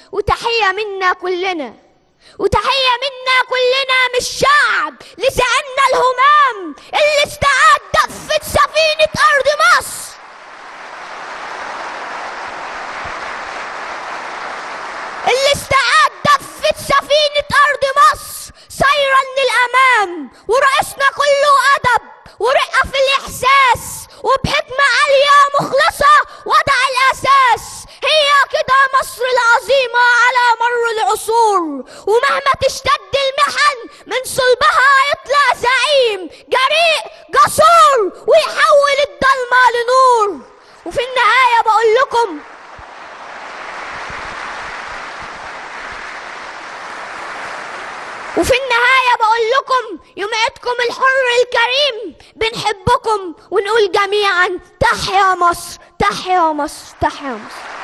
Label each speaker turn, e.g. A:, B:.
A: وتحية منا كلنا وتحية منا كلنا من الشعب لسعنا الهمام اللي استعاد دفة سفينة أرض مصر اللي استعاد دفة سفينة أرض مصر سيرا للأمام ورئيسنا كله أدب ورقة في الإحساس وبحكمة عالية مخلصة وضع الأساس هي كده مصر العظيمة على مر العصور ومهما تشتد المحن من صلبها يطلع زعيم جريء جسور ويحول الضلمة لنور وفي النهاية بقول لكم وفي النهاية بقول لكم يوم عيدكم الحر الكريم بنحبكم ونقول جميعا تحيا مصر تحيا مصر تحيا مصر